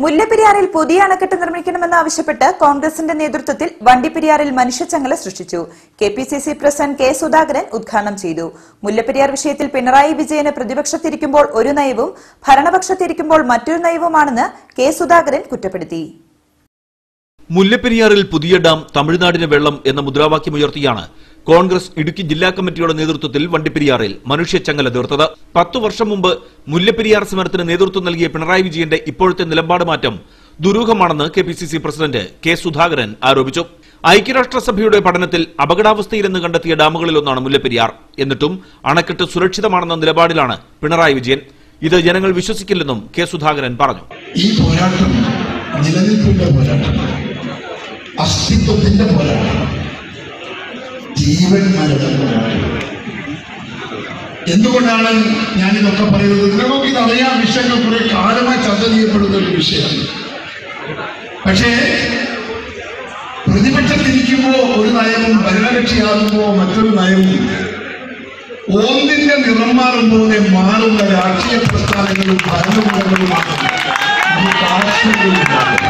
മുല്ലപ്പെരിയാറിൽ പുതിയ അണക്കെട്ട് നിർമ്മിക്കണമെന്നാവശ്യപ്പെട്ട് കോൺഗ്രസിന്റെ നേതൃത്വത്തിൽ വണ്ടിപ്പെരിയാറിൽ മനുഷ്യച്ചങ്ങല സൃഷ്ടിച്ചു K P C C president K Sudhakaran ഉദ്ഘാടനം ചെയ്തു മുല്ലപ്പെരിയാർ വിഷയത്തിൽ പിണറായി വിജയന് പ്രതിപക്ഷത്തിരിക്കുമ്പോൾ ഒരു നയവും ഭരണപക്ഷത്തിരിക്കുമ്പോൾ മറ്റൊരു നയവുമാണെന്ന് കെ സുധാകരൻ കുറ്റപ്പെടുത്തി മുല്ലപ്പെരിയാറിൽ പുതിയ ഡാം തമിഴ്നാടിന് വെള്ളം എന്ന മുദ്രാവാക്യമുയർത്തിയാണ് കോൺഗ്രസ് ഇടുക്കി ജില്ലാ കമ്മിറ്റിയുടെ നേതൃത്വത്തിൽ വണ്ടിപ്പെരിയാറിൽ മനുഷ്യച്ചങ്ങല തീർത്തത് പത്തു വർഷം മുമ്പ് മുല്ലപ്പെരിയാർ സമരത്തിന് നേതൃത്വം നൽകിയ പിണറായി വിജയന്റെ ഇപ്പോഴത്തെ നിലപാട് മാറ്റം ദുരൂഹമാണെന്ന് K P C C president K Sudhakaran ആരോപിച്ചു ഐക്യരാഷ്ട്രസഭയുടെ പഠനത്തിൽ അപകടാവസ്ഥയിലെന്ന് കണ്ടെത്തിയ ഡാമുകളിലൊന്നാണ് മുല്ലപ്പെരിയാർ എന്നിട്ടും അണക്കെട്ട് സുരക്ഷിതമാണെന്ന നിലപാടിലാണ് പിണറായി വിജയൻ ഇത് ജനങ്ങൾ വിശ്വസിക്കില്ലെന്നും കെ സുധാകരൻ പറഞ്ഞു ഈ പോരാട്ടം നിലനിൽപ്പിന്റെ പോരാട്ടമാണ് അസ്തിത്വത്തിന്റെ പോരാട്ടമാണ് ജീവന്മാരുടെ പോരാട്ടം എന്തുകൊണ്ടാണ് ഞാനിതൊക്കെ പറയുന്നത് നിങ്ങൾക്ക് ഇതറിയാം വിഷയങ്ങൾ കുറെ കാലമായി ചർച്ച ചെയ്യപ്പെടുന്ന ഒരു വിഷയമാണ് പക്ഷേ പ്രതിപക്ഷത്തിരിക്കുമ്പോ ഒരു നയവും ഭരണകക്ഷിയാകുമ്പോ മറ്റൊരു നയവും ഓന്തിന്റെ നിറം മാറും പോലെ മാറുന്ന രാഷ്ട്രീയ പ്രസ്ഥാനങ്ങളും ഭരണകൂടങ്ങളുമാണ് നമുക്ക് ആശങ്കയുണ്ടാകുന്നത്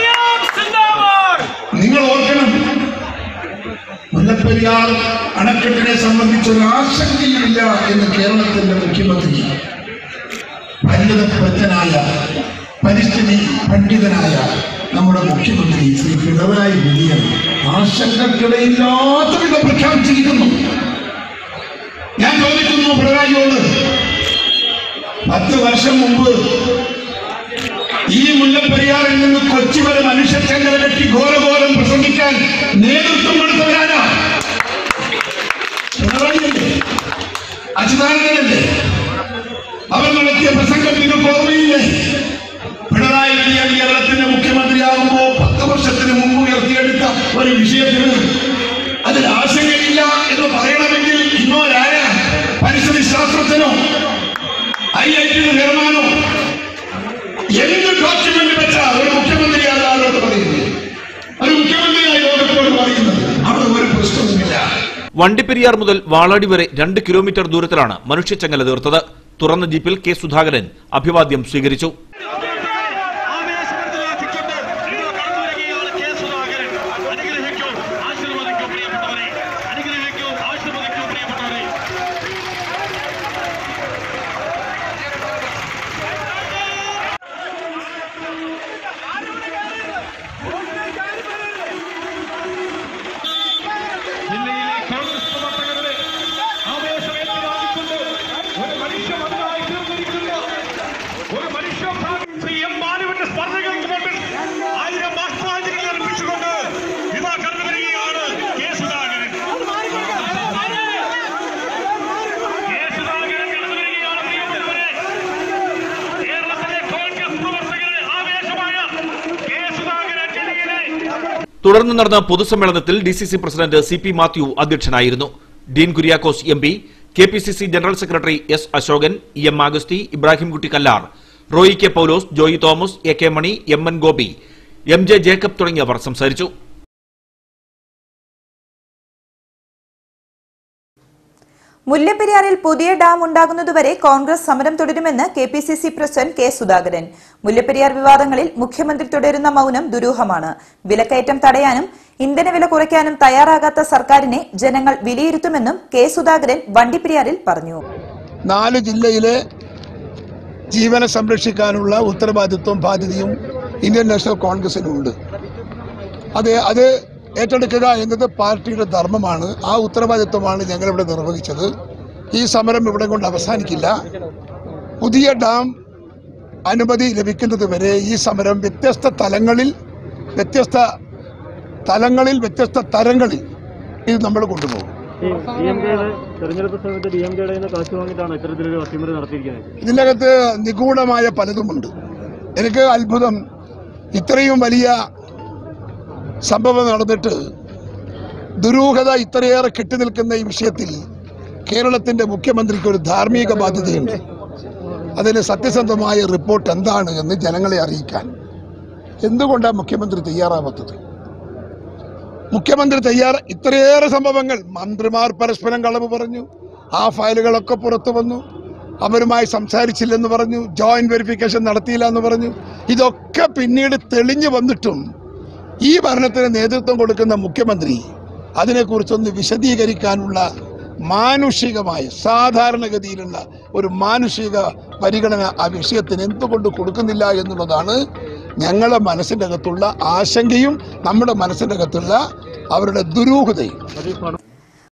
നിങ്ങൾ ഓർക്കണം മുല്ലപ്പെരിയാർ അണക്കെട്ടിനെ സംബന്ധിച്ച് ഒരു ആശങ്കയുമില്ല എന്ന് കേരളത്തിന്റെ മുഖ്യമന്ത്രി പരിണിതപ്രജ്ഞനായ പരിസ്ഥിതി പണ്ഡിതനായ നമ്മുടെ മുഖ്യമന്ത്രി ശ്രീ പിണറായി വിജയൻ ആശങ്കക്കിടയില്ലാത്ത വിധം പ്രഖ്യാപിച്ചിരിക്കുന്നു ഞാൻ ചോദിക്കുന്നു പിണറായിയോട് പത്ത് വർഷം മുമ്പ് ഈ മുല്ലപ്പെരിയാറിൽ നിന്ന് കൊച്ചി വരെ മനുഷ്യച്ചങ്കര കെട്ടി ഘോരഘോരം പ്രസംഗിക്കാൻ നേതൃത്വം കൊടുത്തവരാരാ പിണറായിയല്ലേ അച്യുതാനന്ദനല്ലേ അവർ നടത്തിയ പ്രസംഗം നിങ്ങൾക്ക് ഓർമ്മയില്ലേ പിണറായി വിജയൻ കേരളത്തിന്റെ മുഖ്യമന്ത്രിയാകുമ്പോ പത്ത് വർഷത്തിന് മുമ്പ് ഉയർത്തിയെടുത്ത ഒരു വിഷയത്തിന് അതിൽ ആശങ്കയില്ല എന്ന് പറയണമെങ്കിൽ ഇന്നോരാരാ പരിസ്ഥിതി ശാസ്ത്രജ്ഞനോ ഐ ഐ ടി ചെയർമാനോ എന്ത് ഡോക്യുമെന്റ് വെച്ച ഒരു മുഖ്യമന്ത്രിയാണ് ആരോട് പറയുന്നത് ഒരു മുഖ്യമന്ത്രിയായി ലോകത്തോട് പറയുന്നത് അവിടെ ഒരു പ്രശ്നവുമില്ല വണ്ടിപ്പെരിയാർ മുതൽ വാളാടി വരെ രണ്ട് കിലോമീറ്റർ ദൂരത്തിലാണ് മനുഷ്യച്ചങ്ങല തീർത്തത് തുറന്ന ജീപ്പിൽ കെ സുധാകരൻ അഭിവാദ്യം സ്വീകരിച്ചു ആവേശപ്പെടുത്തിക്കൊണ്ട് നിങ്ങൾ കടന്നു വരികയാണ് കെ സുധാകരൻ അനുഗ്രഹിക്കൂ ആശീർവദിക്കൂ പ്രിയപ്പെട്ടവരെ അനുഗ്രഹിക്കൂ ആശീർവദിക്കൂ പ്രിയപ്പെട്ടവരെ ജില്ലയിലെ കോൺഗ്രസ് പ്രവർത്തകരുടെ ആവേശം ഏറ്റുവാങ്ങിക്കൊണ്ട് ഒരു മനുഷ്യ മതിലായി തീർന്നിരിക്കുന്ന ഒരു മനുഷ്യ ശ്രീ എം ബാലുവിന്റെ സ്പർദ്ധകൾക്ക് മുമ്പിൽ ആയിരം ബാഷ്പാഞ്ജലികൾ അർപ്പിച്ചുകൊണ്ട് ഇതാ കടന്നു വരികയാണ് കെ സുധാകരൻ കെ സുധാകരൻ കടന്നു വരികയാണ് പ്രിയപ്പെട്ടവരെ കേരളത്തിലെ കോൺഗ്രസ് പ്രവർത്തകരുടെ ആവേശമായ കെ സുധാകരൻ ജില്ലയിലെ തുടർന്ന് നടന്ന പൊതുസമ്മേളനത്തിൽ D C C president C P Mathew അധ്യക്ഷനായിരുന്നു Dean Kuriakose M P K P C C general secretary S Ashokan E M Augusthy Ibrahimkutty Kallar Roy K Paulose Joy Thomas A K Mani M N Gopi M J Jacob തുടങ്ങിയവർ സംസാരിച്ചു മുല്ലപ്പെരിയാറിൽ പുതിയ ഡാം ഉണ്ടാകുന്നതുവരെ കോൺഗ്രസ് സമരം തുടരുമെന്ന് K P C C president K Sudhakaran Mullaperiyar വിവാദങ്ങളിൽ മുഖ്യമന്ത്രി തുടരുന്ന മൌനം ദുരൂഹമാണ് വിലക്കയറ്റം തടയാനും ഇന്ധനവില കുറയ്ക്കാനും തയ്യാറാകാത്ത സർക്കാരിനെ ജനങ്ങൾ വിലയിരുത്തുമെന്നും കെ സുധാകരൻ വണ്ടിപ്പെരിയാറിൽ പറഞ്ഞു നാല് ജില്ലയിലെ ജീവനെ സംരക്ഷിക്കാനുള്ള ഉത്തരവാദിത്വം ബാധ്യതയും ഇന്ത്യൻ നാഷണൽ കോൺഗ്രസിനുണ്ട് അത് അത് ഏറ്റെടുക്കുക എന്നത് പാർട്ടിയുടെ ധർമ്മമാണ് ആ ഉത്തരവാദിത്വമാണ് ഞങ്ങളിവിടെ നിർവഹിച്ചത് ഈ സമരം ഇവിടെ കൊണ്ട് അവസാനിക്കില്ല പുതിയ ഡാം അനുമതി ലഭിക്കുന്നത് വരെ ഈ സമരം വ്യത്യസ്ത തലങ്ങളിൽ വ്യത്യസ്ത തലങ്ങളിൽ വ്യത്യസ്ത തരങ്ങളിൽ ഇത് നമ്മൾ കൊണ്ടുപോകും ഈ ഡി എം കെയുടെ തെരഞ്ഞെടുപ്പ് സമയത്ത് ഡി എം കെയുടെ നിന്ന് കാശ് വാങ്ങിയിട്ടാണ് ഇത്തരത്തിലൊരു അട്ടിമറി നടത്തിയിരിക്കുന്നത് ഇതിനകത്ത് നിഗൂഢമായ പലതുമുണ്ട് എനിക്ക് അത്ഭുതം ഇത്രയും വലിയ സംഭവം നടന്നിട്ട് ദുരൂഹത ഇത്രയേറെ കെട്ടി നിൽക്കുന്ന ഈ വിഷയത്തിൽ കേരളത്തിന്റെ മുഖ്യമന്ത്രിക്ക് ഒരു ധാർമ്മിക ബാധ്യതയുണ്ട് അതിന് സത്യസന്ധമായ റിപ്പോർട്ട് എന്താണ് എന്ന് ജനങ്ങളെ അറിയിക്കാൻ എന്തുകൊണ്ടാണ് മുഖ്യമന്ത്രി തയ്യാറാവാത്തത് മുഖ്യമന്ത്രി തയ്യാറ ഇത്രയേറെ സംഭവങ്ങൾ മന്ത്രിമാർ പരസ്പരം കളവ് പറഞ്ഞു ആ ഫയലുകളൊക്കെ പുറത്തു വന്നു അവരുമായി സംസാരിച്ചില്ലെന്ന് പറഞ്ഞു ജോയിന്റ് വെരിഫിക്കേഷൻ നടത്തിയില്ല എന്ന് പറഞ്ഞു ഇതൊക്കെ പിന്നീട് തെളിഞ്ഞു വന്നിട്ടും ഈ ഭരണത്തിന് നേതൃത്വം കൊടുക്കുന്ന മുഖ്യമന്ത്രി അതിനെക്കുറിച്ചൊന്ന് വിശദീകരിക്കാനുള്ള മാനുഷികമായ സാധാരണഗതിയിലുള്ള ഒരു മാനുഷിക പരിഗണന ആ വിഷയത്തിന് എന്തുകൊണ്ട് കൊടുക്കുന്നില്ല എന്നുള്ളതാണ് ഞങ്ങളുടെ മനസ്സിൻ്റെ അകത്തുള്ള ആശങ്കയും നമ്മുടെ മനസ്സിൻ്റെ അകത്തുള്ള അവരുടെ ദുരൂഹതയും അത് ഈ പണം